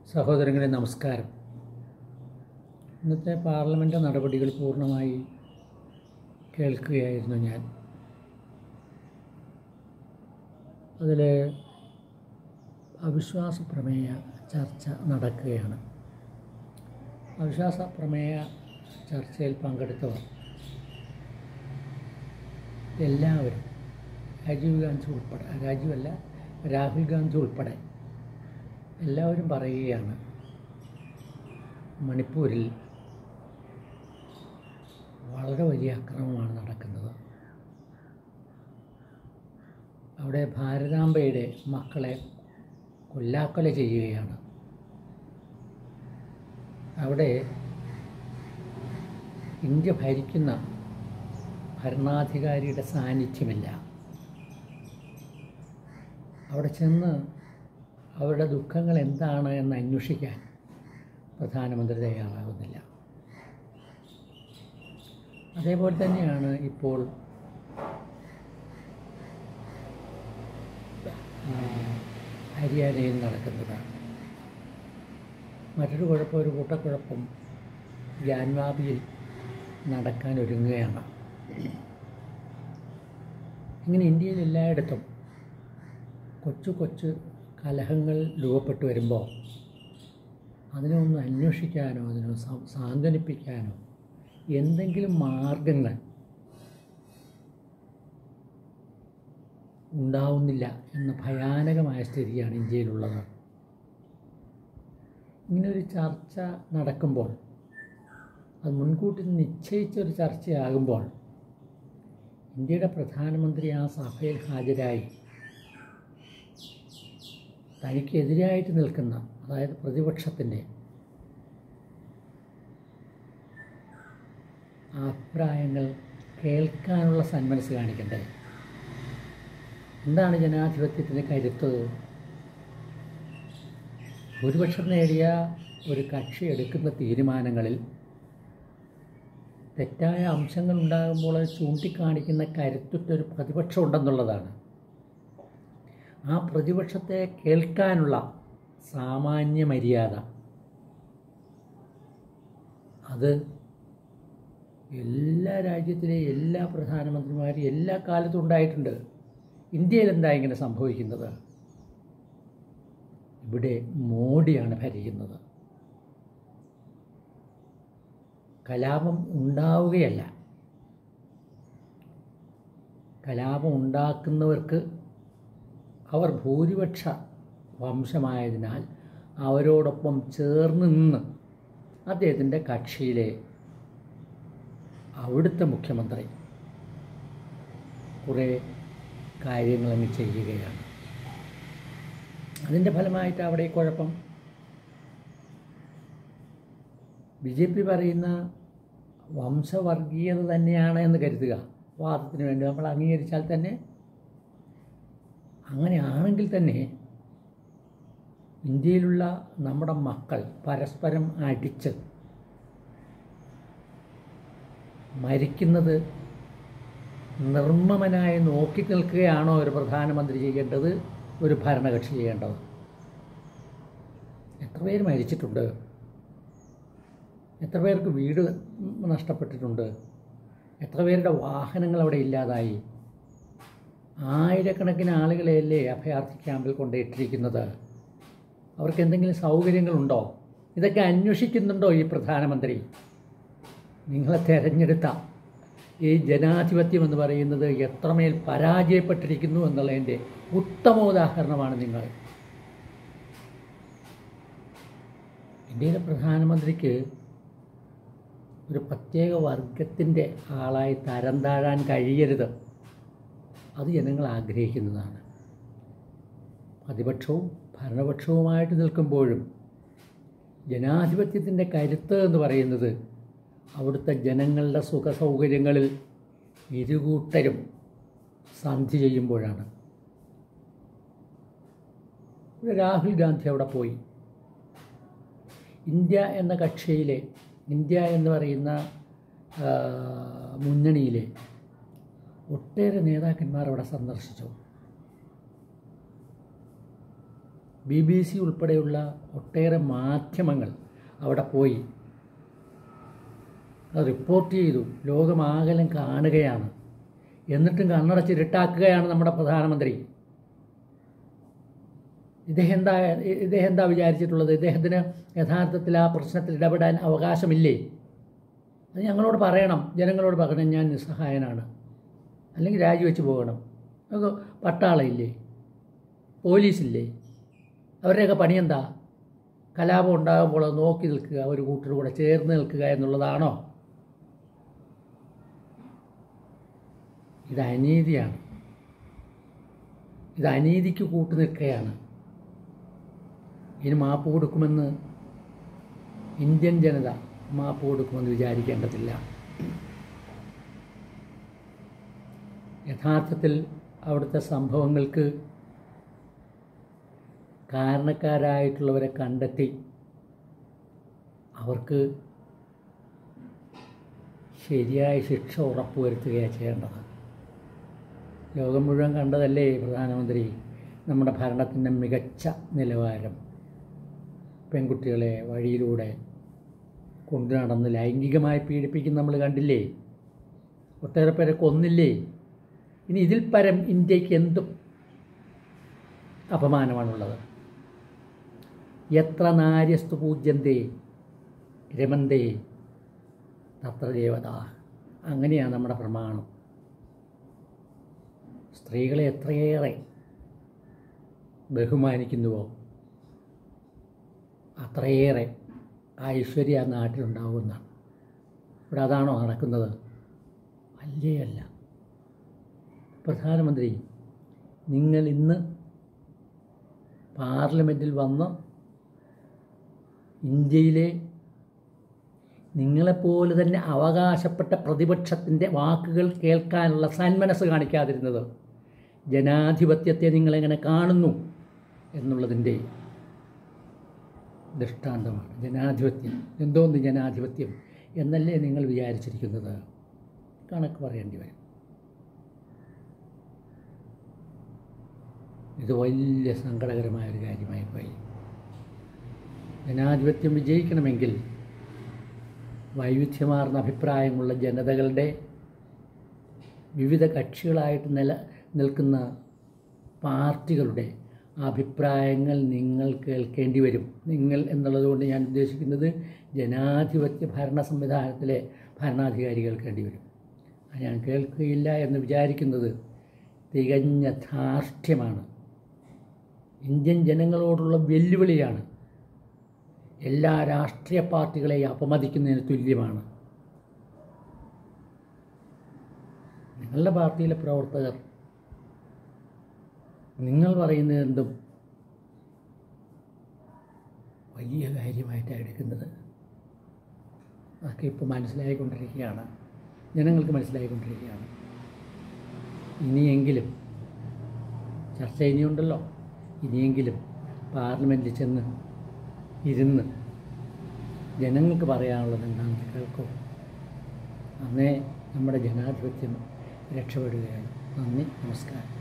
സഹോദരങ്ങളെ നമസ്കാരം ഇന്നത്തെ പാർലമെൻറ്റ് നടപടികൾ പൂർണ്ണമായി കേൾക്കുകയായിരുന്നു ഞാൻ അതിൽ അവിശ്വാസ പ്രമേയ ചർച്ച നടക്കുകയാണ് അവിശ്വാസ പ്രമേയ ചർച്ചയിൽ പങ്കെടുത്തവർ എല്ലാവരും രാജീവ് ഗാന്ധി ഉൾപ്പെടെ രാജീവ് അല്ല രാഹുൽ ഗാന്ധി ഉൾപ്പെടെ എല്ലാവരും പറയുകയാണ് മണിപ്പൂരിൽ വളരെ വലിയ അക്രമമാണ് നടക്കുന്നത് അവിടെ ഭാരതാംബയുടെ മക്കളെ കൊല്ലാക്കൊല ചെയ്യുകയാണ് അവിടെ ഇന്ത്യ ഭരിക്കുന്ന ഭരണാധികാരിയുടെ സാന്നിധ്യമില്ല അവിടെ ചെന്ന് അവരുടെ ദുഃഖങ്ങൾ എന്താണ് എന്ന് അന്വേഷിക്കാൻ പ്രധാനമന്ത്രി തയ്യാറാകുന്നില്ല അതേപോലെ തന്നെയാണ് ഇപ്പോൾ ആ, ഹരിയാനയിൽ നടക്കുന്നത് മറ്റൊരു കുഴപ്പം ഒരു കൂട്ടക്കുഴപ്പം ജാൻവാബിയിൽ നടക്കാൻ ഒരുങ്ങുകയാണ് ഇങ്ങനെ ഇന്ത്യയിൽ എല്ലായിടത്തും കൊച്ചു കൊച്ചു കലഹങ്ങൾ രൂപപ്പെട്ടു വരുമ്പോൾ അതിനെ ഒന്ന് അന്വേഷിക്കാനോ അതിനെ സാ- സാന്ത്വനിപ്പിക്കാനോ എന്തെങ്കിലും മാർഗങ്ങൾ ഉണ്ടാവുന്നില്ല എന്ന ഭയാനകമായ സ്ഥിതിയാണ് ഇന്ത്യയിലുള്ളത് ഇങ്ങനൊരു ചർച്ച നടക്കുമ്പോൾ അത് മുൻകൂട്ടി നിശ്ചയിച്ചൊരു ചർച്ചയാകുമ്പോൾ ഇന്ത്യയുടെ പ്രധാനമന്ത്രി ആ സഭയിൽ ഹാജരായി തനിക്കെതിരായിട്ട് നിൽക്കുന്ന അതായത് പ്രതിപക്ഷത്തിൻ്റെ അഭിപ്രായങ്ങൾ കേൾക്കാനുള്ള സന്മനസ് കാണിക്കണ്ടേ എന്താണ് ജനാധിപത്യത്തിൻ്റെ കരുത്ത് ഭൂരിപക്ഷം നേടിയ ഒരു കക്ഷി എടുക്കുന്ന തീരുമാനങ്ങളിൽ തെറ്റായ അംശങ്ങൾ ഉണ്ടാകുമ്പോൾ അത് ചൂണ്ടിക്കാണിക്കുന്ന കരുത്തുറ്റൊരു പ്രതിപക്ഷം ഉണ്ടെന്നുള്ളതാണ് ആ പ്രതിപക്ഷത്തെ കേൾക്കാനുള്ള സാമാന്യ മര്യാദ അത് എല്ലാ രാജ്യത്തിലെ എല്ലാ പ്രധാനമന്ത്രിമാരും എല്ലാ കാലത്തും ഉണ്ടായിട്ടുണ്ട് ഇന്ത്യയിൽ എന്താ ഇങ്ങനെ സംഭവിക്കുന്നത് ഇവിടെ മോഡിയാണ് ഭരിക്കുന്നത് കലാപം ഉണ്ടാവുകയല്ല കലാപം ഉണ്ടാക്കുന്നവർക്ക് അവർ ഭൂരിപക്ഷ വംശമായതിനാൽ അവരോടൊപ്പം ചേർന്ന് നിന്ന് അദ്ദേഹത്തിൻ്റെ കക്ഷിയിലെ അവിടുത്തെ മുഖ്യമന്ത്രി കുറേ കാര്യങ്ങളങ്ങ് ചെയ്യുകയാണ് അതിൻ്റെ ഫലമായിട്ട് അവിടെ ഈ കുഴപ്പം ബി ജെ പി പറയുന്ന വംശവർഗീയത തന്നെയാണ് എന്ന് കരുതുക വാദത്തിന് വേണ്ടി നമ്മൾ അംഗീകരിച്ചാൽ തന്നെ അങ്ങനെയാണെങ്കിൽ തന്നെ ഇന്ത്യയിലുള്ള നമ്മുടെ മക്കൾ പരസ്പരം അടിച്ച് മരിക്കുന്നത് നിർമ്മമനായി നോക്കി നിൽക്കുകയാണോ ഒരു പ്രധാനമന്ത്രി ചെയ്യേണ്ടത് ഒരു ഭരണകക്ഷി ചെയ്യേണ്ടത് എത്ര പേര് മരിച്ചിട്ടുണ്ട് എത്ര പേർക്ക് വീട് നഷ്ടപ്പെട്ടിട്ടുണ്ട് എത്ര പേരുടെ വാഹനങ്ങൾ അവിടെ ഇല്ലാതായി ആയിരക്കണക്കിന് ആളുകളെയല്ലേ അഭയാർത്ഥി ക്യാമ്പിൽ കൊണ്ടിട്ടിരിക്കുന്നത് അവർക്ക് എന്തെങ്കിലും സൗകര്യങ്ങളുണ്ടോ ഇതൊക്കെ അന്വേഷിക്കുന്നുണ്ടോ ഈ പ്രധാനമന്ത്രി നിങ്ങളെ തിരഞ്ഞെടുത്ത ഈ ജനാധിപത്യം എന്ന് പറയുന്നത് എത്രമേൽ പരാജയപ്പെട്ടിരിക്കുന്നു എന്നുള്ളതിൻ്റെ ഉത്തമോദാഹരണമാണ് നിങ്ങൾ ഇന്ത്യയിലെ പ്രധാനമന്ത്രിക്ക് ഒരു പ്രത്യേക വർഗത്തിൻ്റെ ആളായി തരം താഴാൻ കഴിയരുത് അത് ജനങ്ങൾ ആഗ്രഹിക്കുന്നതാണ് പ്രതിപക്ഷവും ഭരണപക്ഷവുമായിട്ട് നിൽക്കുമ്പോഴും ജനാധിപത്യത്തിൻ്റെ കരുത്ത് എന്ന് പറയുന്നത് അവിടുത്തെ ജനങ്ങളുടെ സുഖ സൗകര്യങ്ങളിൽ ഇരുകൂട്ടരും സന്ധി ചെയ്യുമ്പോഴാണ് ഇവിടെ രാഹുൽ ഗാന്ധി അവിടെ പോയി ഇന്ത്യ എന്ന കക്ഷിയിലെ ഇന്ത്യ എന്ന് പറയുന്ന ആ, മുന്നണിയിലെ ഒട്ടേറെ നേതാക്കന്മാർ അവിടെ സന്ദർശിച്ചു ബി ബി സി ഉൾപ്പെടെയുള്ള ഒട്ടേറെ മാധ്യമങ്ങൾ അവിടെ പോയി അത് റിപ്പോർട്ട് ചെയ്തു ലോകമാകലം കാണുകയാണ് എന്നിട്ടും കണ്ണടച്ചിരുട്ടാക്കുകയാണ് നമ്മുടെ പ്രധാനമന്ത്രി ഇദ്ദേഹം എന്താ ഇദ്ദേഹം എന്താ വിചാരിച്ചിട്ടുള്ളത് ഇദ്ദേഹത്തിന് യഥാർത്ഥത്തിൽ ആ പ്രശ്നത്തിൽ ഇടപെടാൻ അവകാശമില്ലേ അത് ഞങ്ങളോട് പറയണം ജനങ്ങളോട് പറയണം ഞാൻ നിസ്സഹായനാണ് അല്ലെങ്കിൽ രാജിവെച്ച് പോകണം നമുക്ക് പട്ടാളമില്ലേ പോലീസില്ലേ അവരുടെയൊക്കെ പണിയെന്താ കലാപം ഉണ്ടാകുമ്പോൾ അത് നോക്കി നിൽക്കുക ഒരു കൂട്ടർ കൂടെ ചേർന്ന് നിൽക്കുക എന്നുള്ളതാണോ ഇത് അനീതിയാണ് ഇത് അനീതിക്ക് കൂട്ടു നിൽക്കുകയാണ് ഇനി മാപ്പ് കൊടുക്കുമെന്ന് ഇന്ത്യൻ ജനത മാപ്പ് കൊടുക്കുമെന്ന് വിചാരിക്കേണ്ടതില്ല യഥാർത്ഥത്തിൽ അവിടുത്തെ സംഭവങ്ങൾക്ക് കാരണക്കാരായിട്ടുള്ളവരെ കണ്ടെത്തി അവർക്ക് ശരിയായ ശിക്ഷ ഉറപ്പുവരുത്തുകയാണ് ചെയ്യേണ്ടത് ലോകം മുഴുവൻ കണ്ടതല്ലേ പ്രധാനമന്ത്രി നമ്മുടെ ഭരണത്തിൻ്റെ മികച്ച നിലവാരം പെൺകുട്ടികളെ വഴിയിലൂടെ കൊണ്ടു നടന്ന് ലൈംഗികമായി പീഡിപ്പിക്കുന്ന നമ്മൾ കണ്ടില്ലേ ഒട്ടേറെ പേരെ കൊന്നില്ലേ ഇനി ഇതിൽ പരം ഇന്ത്യക്ക് എന്തും അപമാനമാണുള്ളത് എത്ര നാര്യസ്തു പൂജ്യന്തേ രമന്തേ തത്ര ദേവത അങ്ങനെയാണ് നമ്മുടെ പ്രമാണം സ്ത്രീകളെ എത്രയേറെ ബഹുമാനിക്കുന്നുവോ അത്രയേറെ ഐശ്വര്യ ആ നാട്ടിലുണ്ടാവുമെന്നാണ് ഇവിടെ അതാണോ നടക്കുന്നത് അല്ലേ അല്ല പ്രധാനമന്ത്രി നിങ്ങൾ ഇന്ന് പാർലമെൻറ്റിൽ വന്ന് ഇന്ത്യയിലെ നിങ്ങളെപ്പോലെ തന്നെ അവകാശപ്പെട്ട പ്രതിപക്ഷത്തിൻ്റെ വാക്കുകൾ കേൾക്കാനുള്ള സന്മനസ് കാണിക്കാതിരുന്നത് ജനാധിപത്യത്തെ നിങ്ങളെങ്ങനെ കാണുന്നു എന്നുള്ളതിൻ്റെ ദൃഷ്ടാന്തമാണ് ജനാധിപത്യം എന്തോന്ന് ജനാധിപത്യം എന്നല്ലേ നിങ്ങൾ വിചാരിച്ചിരിക്കുന്നത് കണക്ക് പറയേണ്ടി വരും ഇത് വലിയ സങ്കടകരമായ ഒരു കാര്യമായി പോയി ജനാധിപത്യം വിജയിക്കണമെങ്കിൽ വൈവിധ്യമാർന്ന അഭിപ്രായമുള്ള ജനതകളുടെ വിവിധ കക്ഷികളായിട്ട് നില നിൽക്കുന്ന പാർട്ടികളുടെ അഭിപ്രായങ്ങൾ നിങ്ങൾ കേൾക്കേണ്ടി വരും നിങ്ങൾ എന്നുള്ളതുകൊണ്ട് ഞാൻ ഉദ്ദേശിക്കുന്നത് ജനാധിപത്യ ഭരണ സംവിധാനത്തിലെ ഭരണാധികാരികൾ കേൾക്കേണ്ടി വരും അത് ഞാൻ കേൾക്കുകയില്ല എന്ന് വിചാരിക്കുന്നത് തികഞ്ഞ ധാർഷ്ട്യമാണ് ഇന്ത്യൻ ജനങ്ങളോടുള്ള വെല്ലുവിളിയാണ് എല്ലാ രാഷ്ട്രീയ പാർട്ടികളെയും അപമതിക്കുന്നതിന് തുല്യമാണ് നിങ്ങളുടെ പാർട്ടിയിലെ പ്രവർത്തകർ നിങ്ങൾ പറയുന്നത് എന്തും വലിയ കാര്യമായിട്ടാണ് എടുക്കുന്നത് അതൊക്കെ ഇപ്പോൾ മനസ്സിലായിക്കൊണ്ടിരിക്കുകയാണ് ജനങ്ങൾക്ക് മനസ്സിലായിക്കൊണ്ടിരിക്കുകയാണ് ഇനിയെങ്കിലും ചർച്ച ഇനിയുണ്ടല്ലോ ഇനിയെങ്കിലും പാർലമെൻറ്റിൽ ചെന്ന് ഇരുന്ന് ജനങ്ങൾക്ക് പറയാനുള്ളത് എന്താണെന്ന് കേൾക്കൂ അന്നേ നമ്മുടെ ജനാധിപത്യം രക്ഷപ്പെടുകയാണ് നന്ദി നമസ്കാരം